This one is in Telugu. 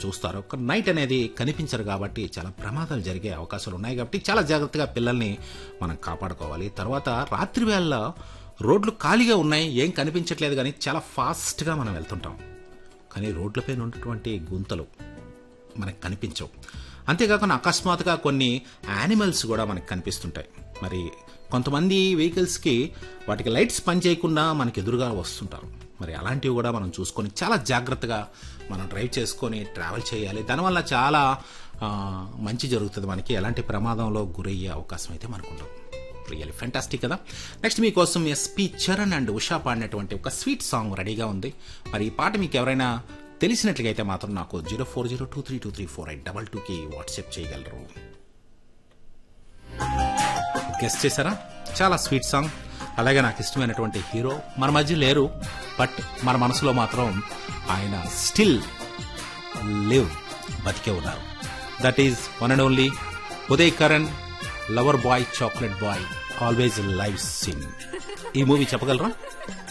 చూస్తారు ఒక నైట్ అనేది కనిపించరు కాబట్టి చాలా ప్రమాదాలు జరిగే అవకాశాలు ఉన్నాయి కాబట్టి చాలా జాగ్రత్తగా పిల్లల్ని మనం కాపాడుకోవాలి తర్వాత రాత్రి వేళ రోడ్లు ఖాళీగా ఉన్నాయి ఏం కనిపించట్లేదు కానీ చాలా ఫాస్ట్గా మనం వెళ్తుంటాం కానీ రోడ్లపైన ఉన్నటువంటి గుంతలు మనకు కనిపించవు అంతేకాకుండా అకస్మాత్తుగా కొన్ని యానిమల్స్ కూడా మనకు కనిపిస్తుంటాయి మరి కొంతమంది వెహికల్స్కి వాటికి లైట్స్ పనిచేయకుండా మనకి ఎదురుగా వస్తుంటారు మరి అలాంటివి కూడా మనం చూసుకొని చాలా జాగ్రత్తగా మనం డ్రైవ్ చేసుకొని ట్రావెల్ చేయాలి దానివల్ల చాలా ఆ, మంచి జరుగుతుంది మనకి ఎలాంటి ప్రమాదంలో గురయ్యే అవకాశం అయితే మనకు ఉండదు రియల్లీ ఫెంటాస్టిక్ కదా నెక్స్ట్ మీకోసం ఎస్పి చరణ్ అండ్ ఉషా పాడినటువంటి ఒక స్వీట్ సాంగ్ రెడీగా ఉంది మరి ఈ పాట మీకు ఎవరైనా తెలిసినట్లుగా అయితే మాత్రం నాకు zero four zero two three two three four eight double టూకి వాట్సాప్ చేయగలరు గెస్ట్ చేశారా చాలా స్వీట్ సాంగ్ అలాగే నాకు ఇష్టమైనటువంటి హీరో మన మధ్య లేరు బట్ మన మనసులో మాత్రం ఆయన స్టిల్ లివ్ బతికే ఉన్నారు that is one and only Uday Karan lover boy chocolate boy always live sing ఈ మూవీ చెప్పగలరా